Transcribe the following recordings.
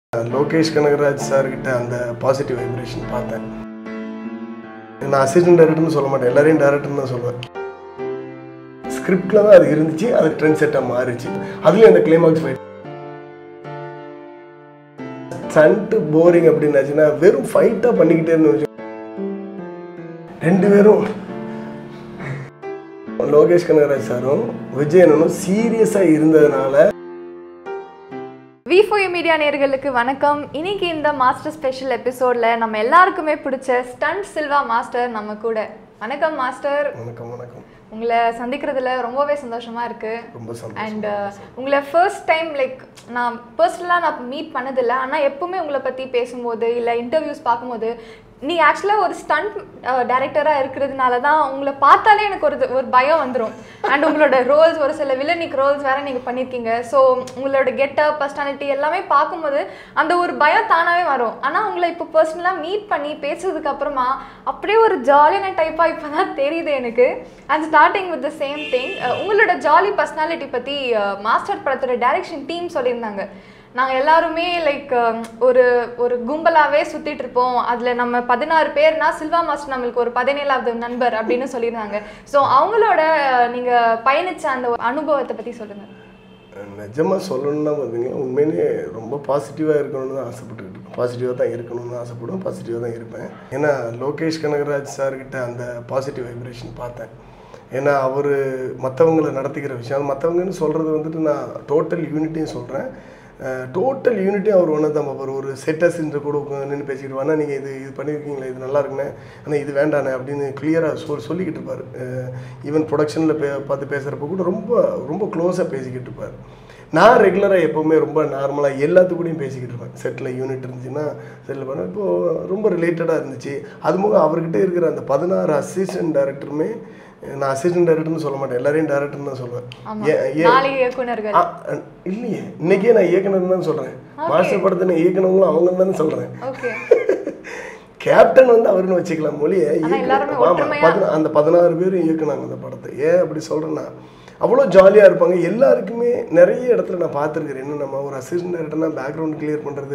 லோகேஷ் கனகராஜ் சார்கிட்ட அந்த positive vibration பார்த்தேன் நான் அசிஸ்டன்ட் டைரக்டர்னு சொல்ல மாட்டேன் எல்லாரையும் டைரக்டர்னு தான் சொல்லுவேன் ஸ்கிரிப்டில் தான் அது இருந்துச்சு அது ட்ரெண்ட் செட்டாக மாறிச்சு அதுலேயும் அந்த கிளைமாக்ஸ் ஃபைட் சன்ட்டு போரிங் அப்படின்னாச்சுன்னா வெறும் ஃபைட்டாக பண்ணிக்கிட்டே இருந்தோம் ரெண்டு பேரும் லோகேஷ் கனகராஜ் சாரும் விஜயனும் சீரியஸாக இருந்ததுனால வி ஃபோர் மீடியா நேர்களுக்கு வணக்கம் இன்னைக்கு இந்த மாஸ்டர் ஸ்பெஷல் எபிசோட்ல நம்ம எல்லாருக்குமே பிடிச்ச ஸ்டண்ட் சில்வா மாஸ்டர் நம்ம கூட வணக்கம் மாஸ்டர் வணக்கம் வணக்கம் உங்களை சந்திக்கிறதுல ரொம்பவே சந்தோஷமா இருக்கு ரொம்ப சந்தோஷம் அண்ட் உங்களை ஃபர்ஸ்ட் டைம் லைக் நான் பர்சனலாக நான் மீட் பண்ணதில்லை ஆனால் எப்பவுமே உங்களை பற்றி பேசும்போது இல்லை இன்டர்வியூஸ் பார்க்கும்போது நீ ஆக்சுவலாக ஒரு ஸ்டண்ட் டைரக்டராக இருக்கிறதுனால தான் உங்களை பார்த்தாலே எனக்கு ஒரு ஒரு பயம் வந்துடும் அண்ட் உங்களோட ரோல்ஸ் ஒரு சில வில்லனிக் ரோல்ஸ் வேற நீங்கள் பண்ணியிருக்கீங்க ஸோ உங்களோட கெட்டப் பர்சனாலிட்டி எல்லாமே பார்க்கும்போது அந்த ஒரு பயம் தானாகவே வரும் ஆனால் உங்களை இப்போ பர்சனலாக மீட் பண்ணி பேசுறதுக்கு அப்புறமா அப்படியே ஒரு ஜாலியான டைப்பாக இப்போ தான் தெரியுது எனக்கு and starting with the same thing உங்களோட ஜாலி பர்சனாலிட்டி பற்றி மாஸ்டர் படத்தோட டைரக்ஷன் டீம் சொல்லியிருந்தாங்க நாங்கள் எல்லாருமே லைக் ஒரு ஒரு கும்பலாகவே சுற்றிட்டு இருப்போம் அதில் நம்ம பதினாறு பேர்னா சில்வா மாஸ்டர் நம்மளுக்கு ஒரு பதினேழாவது நண்பர் அப்படின்னு சொல்லியிருந்தாங்க ஸோ அவங்களோட நீங்கள் பயணிச்ச அந்த ஒரு அனுபவத்தை பற்றி சொல்லுங்கள் நிஜமாக சொல்லணும்னா பார்த்தீங்கன்னா உண்மையிலேயே ரொம்ப பாசிட்டிவாக இருக்கணும்னு தான் ஆசைப்பட்டுக்கிட்டு இருக்கேன் பாசிட்டிவாக தான் இருக்கணும்னு ஆசைப்படுவேன் பாசிட்டிவாக தான் இருப்பேன் ஏன்னா லோகேஷ் கனகராஜ் சார்கிட்ட அந்த பாசிட்டிவ் வைப்ரேஷன் பார்த்தேன் ஏன்னா அவர் மற்றவங்களை நடத்திக்கிற விஷயம் மற்றவங்கன்னு சொல்கிறது வந்துட்டு நான் டோட்டல் யூனிட்டையும் சொல்கிறேன் டோட்டல் யூனிட்டையும் அவர் ஒன்று தான் பார்ப்பார் ஒரு செட்டஸ்ன்ற கூட நின்று பேசிக்கிட்டு வானா நீங்கள் இது இது பண்ணியிருக்கீங்களே இது நல்லா இருக்குண்ணே ஆனால் இது வேண்டாண்ணே அப்படின்னு கிளியராக சொல் சொல்லிக்கிட்டு இருப்பார் ஈவன் ப்ரொடக்ஷனில் பே பார்த்து பேசுகிறப்ப கூட ரொம்ப ரொம்ப க்ளோஸாக பேசிக்கிட்டு இருப்பார் நான் ரெகுலராக எப்போவுமே ரொம்ப நார்மலாக எல்லாத்துக்கூடையும் பேசிக்கிட்டு இருப்பேன் செட்டில் யூனிட் இருந்துச்சுன்னா செட்டில் பண்ண இப்போது ரொம்ப ரிலேட்டடாக இருந்துச்சு அது போக அவர்கிட்ட இருக்கிற அந்த பதினாறு அசிஸ்டன்ட் டைரக்டருமே நான் அசிஸ்டன்ட் டைரக்டர்னு சொல்ல மாட்டேன் எல்லாரையும் டைரக்டர்னு தான் சொல்லுவேன் ஏன் ஏன் நாலு இயக்குனர்கள் ஆ, அ- இல்லையே இன்னைக்கே நான் இயக்குனர் தான் சொல்கிறேன் மாஸ்டர் படத்தின இயக்குனவங்களும் அவங்க தானே சொல்கிறேன் ஓகே கேப்டன் வந்து அவருன்னு வச்சுக்கலாம் மொழியை எல்லாருமே அந்த பதினாறு பேரும் இயக்குனாங்க அந்த படத்தை ஏன் அப்படி சொல்கிறேன்னா அவ்வளோ ஜாலியாக இருப்பாங்க எல்லாருக்குமே நிறைய இடத்துல நான் பார்த்துருக்கிறேன் என்ன நம்ம ஒரு அசிஸ்டன்ட் டேரக்டர்னா பேக்ரவுண்ட் கிளியர் பண்ணுறது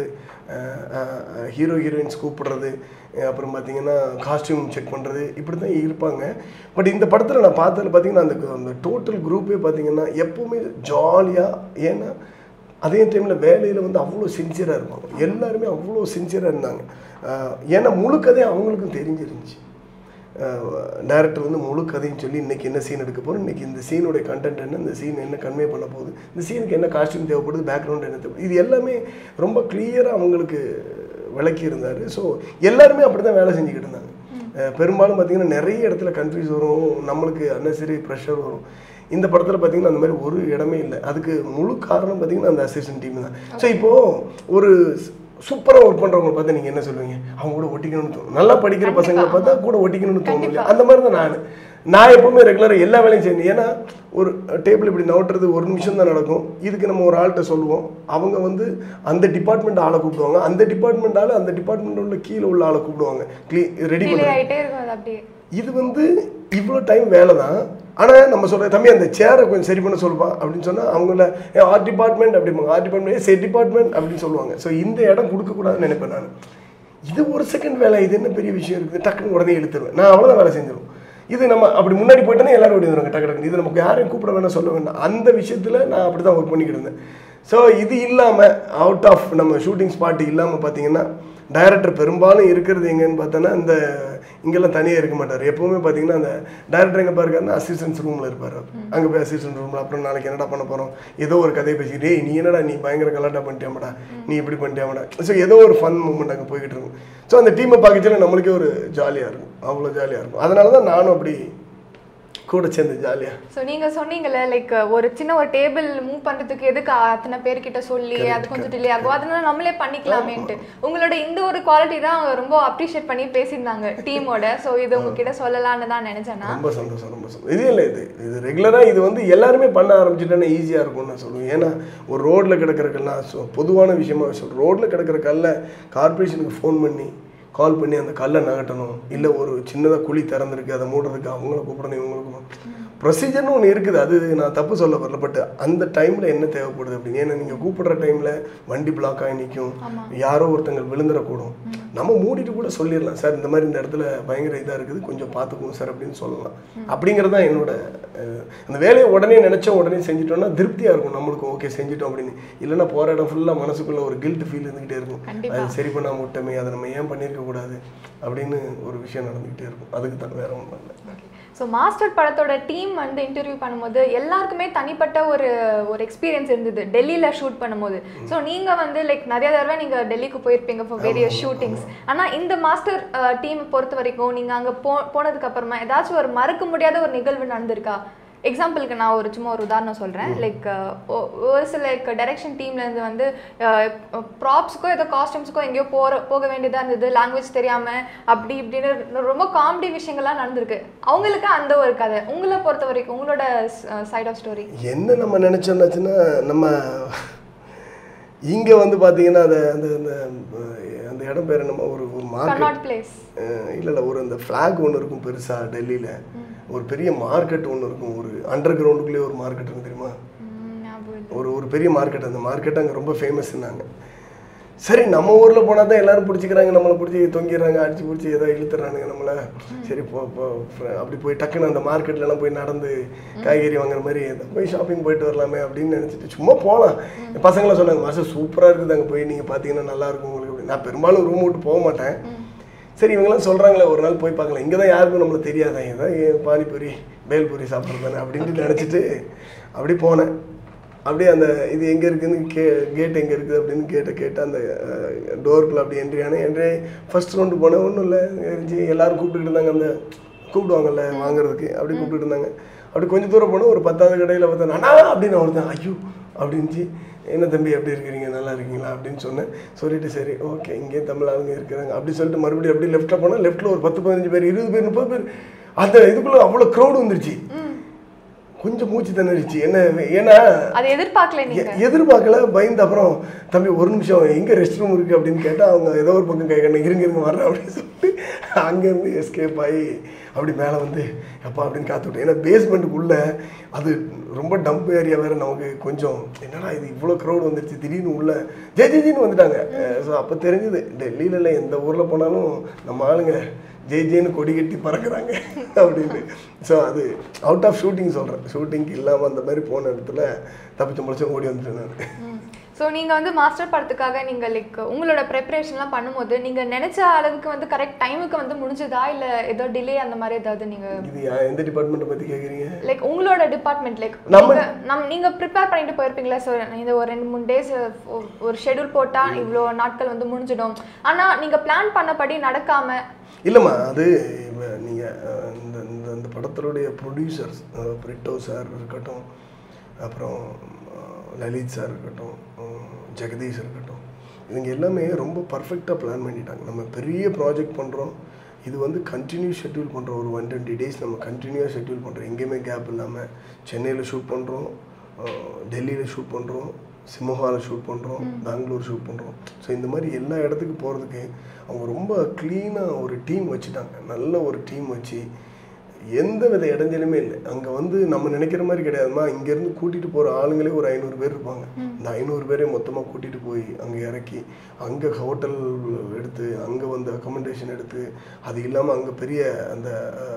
ஹீரோ ஹீரோயின்ஸ் கூப்பிடுறது அஹ் அப்புறம் பார்த்தீங்கன்னா காஸ்டியூம் செக் பண்ணுறது இப்படி தான் இருப்பாங்க பட் இந்த படத்தில் நான் பார்த்ததில் பார்த்தீங்கன்னா அந்த அந்த டோட்டல் குரூப்பே பார்த்தீங்கன்னா எப்போவுமே ஜாலியாக ஏன்னா அதே டைமில் வேலையில் வந்து அவ்வளோ சின்சியராக இருப்பாங்க எல்லாருமே அவ்வளோ சின்சியராக இருந்தாங்க அஹ் ஏன்னா முழு கதையும் அவங்களுக்கும் தெரிஞ்சிருந்துச்சு டேரக்டர் வந்து முழு கதையும் சொல்லி இன்னைக்கு என்ன சீன் எடுக்க போகிறோம் இன்னைக்கு இந்த சீனுடைய கண்டென்ட் என்ன இந்த சீன் என்ன கன்வே பண்ண போகுது இந்த சீனுக்கு என்ன காஸ்டியூம் தேவைப்படுது பேக்ரவுண்ட் என்ன தேவைப்படுது இது எல்லாமே ரொம்ப கிளியராக அவங்களுக்கு விளக்கி இருந்தார் ஸோ எல்லாருமே அப்படி தான் வேலை செஞ்சுக்கிட்டு இருந்தாங்க அஹ் பெரும்பாலும் பார்த்தீங்கன்னா நிறைய இடத்துல கன்ஃபியூஸ் வரும் நம்மளுக்கு அன்னெசரி ப்ரெஷர் வரும் இந்த படத்தில் பார்த்தீங்கன்னா அந்த மாதிரி ஒரு இடமே இல்லை அதுக்கு முழு காரணம் பார்த்தீங்கன்னா அந்த அசிஸ்டன்ட் டீம் தான் ஸோ இப்போது ஒரு சூப்பராக ஒர்க் பண்ணுறவங்க பார்த்து நீங்கள் என்ன சொல்லுவீங்க அவங்க கூட ஒட்டிக்கணும்னு தோணும் நல்லா படிக்கிற பசங்களை பார்த்தா கூட ஒட்டிக்கணும்னு தோணும் இல்லையா அந்த மாதிரி தான் நான் நான் எப்பவுமே ரெகுலராக எல்லா வேலையும் செய்யணும் ஏன்னா ஒரு டேபிள் இப்படி நவுட்டுறது ஒரு நிமிஷம் தான் நடக்கும் இதுக்கு நம்ம ஒரு ஆள்கிட்ட சொல்லுவோம் அவங்க வந்து அந்த டிபார்ட்மெண்ட் ஆளை கூப்பிடுவாங்க அந்த டிபார்ட்மெண்ட் ஆள் அந்த டிபார்ட்மெண்ட் உள்ள கீழே உள்ள ஆளை கூப்பிடுவாங்க க்ளீ ரெடி டிலே பண்ண ஆகிட்டே இருக்கும் அது அப்படியே இது வந்து இவ்வளோ டைம் வேலை தான் ஆனால் நம்ம சொல்கிற தம்பி அந்த சேரை கொஞ்சம் சரி பண்ண சொல்லுப்பா அப்படின்னு சொன்னால் அவங்கள ஆர்ட் டிபார்ட்மெண்ட் அப்படிம்பாங்க ஆர்ட் டிபார்ட்மெண்ட் சே டிபார்ட்மெண்ட் அப்படின்னு சொல்லுவாங்க ஸோ இந்த இடம் கொடுக்கக்கூடாதுன்னு நினைப்பேன் நான் இது ஒரு செகண்ட் வேலை இது என்ன பெரிய விஷயம் இருக்குது டக்குன்னு உடனே இழுத்துருவேன் நான் அவ்வளோதான் வேலை செஞ்சிடும் இது நம்ம அப்படி முன்னாடி போயிட்டோன்னா எல்லாரும் ஓடி வந்துருவாங்க டக்கு டக்குன்னு இது நமக்கு யாரையும் கூப்பிட வேணாம் சொல்ல வேண்டாம் அந்த விஷயத்தில் நான் அப்படி தான் ஒர்க் பண்ணிக்கிட்டு இருந்தேன் ஸோ இது இல்லாமல் அவுட் ஆஃப் நம்ம ஷூட்டிங் ஸ்பாட் இல்லாமல் பார்த்தீங்கன்னா டைரக்டர் பெரும்பாலும் இருக்கிறது எங்கன்னு பார்த்தோன்னா இந்த இங்கெல்லாம் தனியாக இருக்க மாட்டார் எப்பவுமே பார்த்தீங்கன்னா அந்த டைரக்டர் எங்கே பாருக்காருன்னா அசிஸ்டன்ஸ் ரூமில் இருப்பார் அங்கே போய் அசிஸ்டன்ட் ரூமில் அப்புறம் நாளைக்கு என்னடா பண்ண போகிறோம் ஏதோ ஒரு கதையை பேசிக்கிட்டு "ஏய், நீ என்னடா நீ பயங்கர கலாட்டா பண்ணிட்டியாமடா நீ இப்படி பண்ணிட்டியாமடா ஸோ ஏதோ ஒரு ஃபன் மூமெண்ட் அங்கே போய்கிட்டு இருக்கும் ஸோ அந்த டீமை பார்க்கச்சில நம்மளுக்கே ஒரு ஜாலியாக இருக்கும் அவ்வளோ ஜாலியாக இருக்கும் அதனால தான் நானும் அப்படி கூட சேர்ந்து ஜாலியாக ஸோ நீங்கள் சொன்னீங்கல்ல லைக் ஒரு சின்ன ஒரு டேபிள் மூவ் பண்ணுறதுக்கு எதுக்கு அத்தனை பேர்கிட்ட சொல்லி அது கொஞ்சம் டிலே ஆகும் அதனால நம்மளே பண்ணிக்கலாமேன்ட்டு உங்களோட இந்த ஒரு குவாலிட்டி தான் அவங்க ரொம்ப அப்ரிஷியேட் பண்ணி பேசியிருந்தாங்க டீமோட ஸோ இது உங்ககிட்ட சொல்லலாம்னு தான் நினைச்சேன்னா ரொம்ப சந்தோஷம் ரொம்ப சந்தோஷம் இது இல்லை இது இது ரெகுலராக இது வந்து எல்லாருமே பண்ண ஆரம்பிச்சுட்டேன்னா ஈஸியாக இருக்கும்னு நான் சொல்லுவேன் ஏன்னா ஒரு ரோட்டில் கிடக்கிற கல்லாம் ஸோ பொதுவான விஷயமா சொல்கிறேன் ரோட்டில் கிடக்கிற கல்லை கார்பரேஷனுக்கு ஃபோன் பண்ணி கால் பண்ணி அந்த கல்லை நகட்டணும் இல்லை ஒரு சின்னதாக குழி திறந்துருக்கு அதை மூடுறதுக்கு அவங்கள கூப்பிடணும் இவங்கள கூப்பிடணும் ப்ரொசீஜர்னு ஒன்று இருக்குது அது நான் தப்பு சொல்ல வரல பட் அந்த டைமில் என்ன தேவைப்படுது அப்படின்னு ஏன்னா நீங்கள் கூப்பிடுற டைமில் வண்டி பிளாக் ஆகி நிற்கும் யாரோ ஒருத்தங்க விழுந்துடக்கூடும் நம்ம மூடிட்டு கூட சொல்லிடலாம் சார் இந்த மாதிரி இந்த இடத்துல பயங்கர இதாக இருக்குது கொஞ்சம் பார்த்துக்குவோம் சார் அப்படின்னு சொல்லலாம் அப்படிங்கிறது தான் என்னோட அஹ், அந்த வேலையை உடனே நினச்சோம் உடனே செஞ்சிட்டோம்னா திருப்தியாக இருக்கும் நம்மளுக்கும் ஓகே செஞ்சிட்டோம் அப்படின்னு இல்லைன்னா போகிற இடம் ஃபுல்லாக மனசுக்குள்ள ஒரு கில்ட் ஃபீல் இருந்துகிட்டே இருக்கும் கண்டிப்பா. அது சரி பண்ணாம விட்டோமே அதை நம்ம ஏன் பண்ணியிருக்க கூடாது அப்படின்னு ஒரு விஷயம் நடந்துக்கிட்டே இருக்கும் அதுக்கு தான் வேற ஒன்றும் இல்லை ஸோ மாஸ்டர் படத்தோட டீம் வந்து இன்டர்வியூ பண்ணும்போது எல்லாருக்குமே தனிப்பட்ட ஒரு ஒரு எக்ஸ்பீரியன்ஸ் இருந்தது டெல்லியில் ஷூட் பண்ணும்போது ஸோ நீங்கள் வந்து லைக் நிறைய தடவை நீங்கள் டெல்லிக்கு போயிருப்பீங்க ஃபார் வேரியஸ் ஷூட்டிங்ஸ் ஆனால் இந்த மாஸ்டர் டீம் பொறுத்த வரைக்கும் நீங்கள் அங்கே போ போனதுக்கு அப்புறமா ஏதாச்சும் ஒரு மறக்க முடியாத ஒரு நிகழ்வு நடந்திருக்கா எக்ஸாம்பிளுக்கு நான் ஒரு சும்மா ஒரு உதாரணம் சொல்கிறேன் லைக் ஒரு சில லைக் டைரக்ஷன் டீம்லேருந்து வந்து ப்ராப்ஸ்க்கோ ஏதோ காஸ்டியூம்ஸ்க்கோ எங்கேயோ போகிற போக வேண்டியதாக இருந்தது லாங்குவேஜ் தெரியாமல் அப்படி இப்படின்னு ரொம்ப காமெடி விஷயங்கள்லாம் நடந்திருக்கு அவங்களுக்கு அந்த ஒரு கதை உங்களை பொறுத்த வரைக்கும் உங்களோட சைட் ஆஃப் ஸ்டோரி என்ன நம்ம நினச்சோம்னாச்சுன்னா நம்ம இங்கே வந்து பார்த்தீங்கன்னா அந்த அந்த அந்த அஹ், அந்த இடம் பேர் என்னமோ ஒரு ஒரு மார்க்கெட் கர்நாட் பிளேஸ் இல்லை இல்லை ஒரு அந்த ஃப்ளாக் ஒன்று இருக்கும் பெருசாக டெல்லியில் ஒரு பெரிய மார்க்கெட் ஒன்று இருக்கும் ஒரு அண்டர் கிரவுண்டுக்குள்ளேயே ஒரு மார்க்கெட் இருக்கும் தெரியுமா ஞாபகம் இல்லை. ஒரு ஒரு பெரிய மார்க்கெட் அந்த மார்க்கெட் அங்கே ரொம்ப ஃபேமஸ்னாங்க சரி நம்ம ஊரில் போனால் தான் எல்லாரும் பிடிச்சிக்கிறாங்க நம்மளை பிடிச்சி தொங்கிடுறாங்க அடிச்சு பிடிச்சி ஏதோ இழுத்துறானுங்க நம்மளை சரி போ போ fr- அப்படி போய் டக்குன்னு அந்த மார்க்கெட்லலாம் போய் நடந்து காய்கறி வாங்குற மாதிரி ஏதோ போய் ஷாப்பிங் போயிட்டு வரலாமே அப்படின்னு நினச்சிட்டு சும்மா போகலாம் பசங்களாம் சொன்னாங்க மாதம் சூப்பராக இருக்குது அங்கே போய் நீங்கள் பார்த்தீங்கன்னா நல்லா இருக்கும் உங்களுக்கு அப்படி நான் பெரும்பாலும் ரூம் விட்டு போக மாட்டேன் சரி இவங்கெல்லாம் சொல்கிறாங்களே ஒரு நாள் போய் பார்க்கலாம் இங்கே தான் யாருக்கும் நம்மளுக்கு தெரியாதான் ஏதோ ஏ- பானிபூரி பேல்பூரி சாப்பிட்றது தானே அப்படின்ட்டு நினச்சிட்டு அப்படி போனேன் அப்படியே அந்த இது எங்கே இருக்குன்னு கே கேட் எங்கே இருக்குது அப்படின்னு கேட்ட கேட்டு அந்த டோருக்குள்ள அப்படி என்ட்ரி ஆனேன் என்ட்ரி ஃபர்ஸ்ட் ரவுண்டு போனேன் ஒன்றும் இல்லை இருந்துச்சு எல்லாரும் கூப்பிட்டுக்கிட்டு இருந்தாங்க அந்த கூப்பிடுவாங்கல்ல வாங்குறதுக்கு அப்படி கூப்பிட்டுட்டு இருந்தாங்க அப்படி கொஞ்சம் தூரம் போனால் ஒரு பத்தாவது கடையில் பார்த்தேன் அண்ணா அப்படின்னு ஒருத்தன் ஐயோ அப்படின்ச்சு என்ன தம்பி எப்படி இருக்கிறீங்க நல்லா இருக்கீங்களா அப்படின்னு சொன்னேன் சொல்லிட்டு சரி ஓகே இங்கேயே தமிழ் ஆளுங்க இருக்கிறாங்க அப்படி சொல்லிட்டு மறுபடியும் அப்படியே லெஃப்ட்டில் போனால் லெஃப்ட்டில் ஒரு பத்து பதினஞ்சு பேர் இருபது பேர் முப்பது பேர் அந்த இதுக்குள்ளே அவ்வளோ க்ரௌடு வந்துருச்சு கொஞ்சம் மூச்சு திணறிச்சு என்ன ஏன்னா அதை எதிர்பார்க்கல நீங்க எ- எதிர்பார்க்கல பயந்து அப்புறம் தம்பி ஒரு நிமிஷம் எங்கே ரெஸ்ட் ரூம் இருக்குது அப்படின்னு கேட்டால் அவங்க ஏதோ ஒரு பக்கம் கேட்கணும் இருங்க இருங்க வர்றேன் அப்படின்னு சொல்லிட்டு அங்கேருந்து எஸ்கேப் ஆகி அப்படி மேலே வந்து எப்பா அப்படின்னு காத்து விட்டேன் ஏன்னா பேஸ்மெண்ட்டுக்குள்ளே அது ரொம்ப டம்ப் ஏரியா வேறு நமக்கு கொஞ்சம் என்னடா இது இவ்வளோ க்ரௌட் வந்துருச்சு திடீர்னு உள்ள ஜே ஜேஜின்னு வந்துட்டாங்க ஸோ அப்போ தெரிஞ்சுது டெல்லியில இல்லை எந்த ஊரில் போனாலும் நம்ம ஆளுங்க ஜெய் ஜெயின்னு கொடி கட்டி பறக்குறாங்க அப்படின்னு ஸோ அது அவுட் ஆஃப் ஷூட்டிங் சொல்கிறேன் ஷூட்டிங்க்கு இல்லாமல் அந்த மாதிரி போன இடத்துல தப்பிச்சு முளைச்சும் ஓடி வந்துட்டேன் நான் ஸோ நீங்க வந்து மாஸ்டர் படத்துக்காக நீங்க லைக் உங்களோட ப்ரிப்பரேஷன்லாம் பண்ணும்போது நீங்க நினைச்ச அளவுக்கு வந்து கரெக்ட் டைமுக்கு வந்து முடிஞ்சதா இல்ல ஏதோ டிலே அந்த மாதிரி ஏதாவது நீங்க இது யா- எந்த டிபார்ட்மெண்ட்டை பற்றி கேட்குறீங்க லைக் உங்களோட டிபார்ட்மெண்ட் லைக் நம்ம- நீங்க நம் நீங்க ப்ரிப்பேர் பண்ணிட்டு போயிருப்பீங்களா ஸோ இந்த ஒரு ரெண்டு மூணு டேஸ் ஒரு ஷெட்யூல் போட்டா இவ்வளோ நாட்கள் வந்து முடிஞ்சிடும் ஆனா நீங்க பிளான் பண்ணபடி நடக்காம இல்லைம்மா அது நீங்கள் இந்த இந்த இந்த படத்தினுடைய ப்ரொடியூசர்ஸ் பிரிட்டோ சார் இருக்கட்டும் அப்புறம் அஹ், லலித் சார் இருக்கட்டும் அஹ், ஜெகதீஷ் இருக்கட்டும் இவங்க எல்லாமே ரொம்ப பர்ஃபெக்டாக பிளான் பண்ணிட்டாங்க நம்ம பெரிய ப்ராஜெக்ட் பண்ணுறோம் இது வந்து கண்டினியூ ஷெட்யூல் பண்ணுறோம் ஒரு ஒன் டுவெண்ட்டி டேஸ் நம்ம கண்டினியூவாக ஷெட்யூல் பண்ணுறோம் எங்கேயுமே கேப் இல்லாமல் சென்னையில் ஷூட் பண்ணுறோம் டெல்லியில் ஷூட் பண்ணுறோம் சிம்மஹாவில் ஷூட் பண்ணுறோம் பெங்களூர் ஷூட் பண்ணுறோம் ஸோ இந்த மாதிரி எல்லா இடத்துக்கு போகிறதுக்கு அவங்க ரொம்ப க்ளீனாக ஒரு டீம் வச்சுட்டாங்க நல்ல ஒரு டீம் வச்சு எந்த வித இடைஞ்சலுமே இல்லை அங்கே வந்து நம்ம நினைக்கிற மாதிரி கிடையாதுமா இங்கேருந்து கூட்டிகிட்டு போகிற ஆளுங்களே ஒரு ஐநூறு பேர் இருப்பாங்க இந்த ஐநூறு பேரையும் மொத்தமாக கூட்டிகிட்டு போய் அங்கே இறக்கி அங்கே ஹோட்டல் எடுத்து அங்கே வந்து அக்கமெண்டேஷன் எடுத்து அது இல்லாமல் அங்கே பெரிய அந்த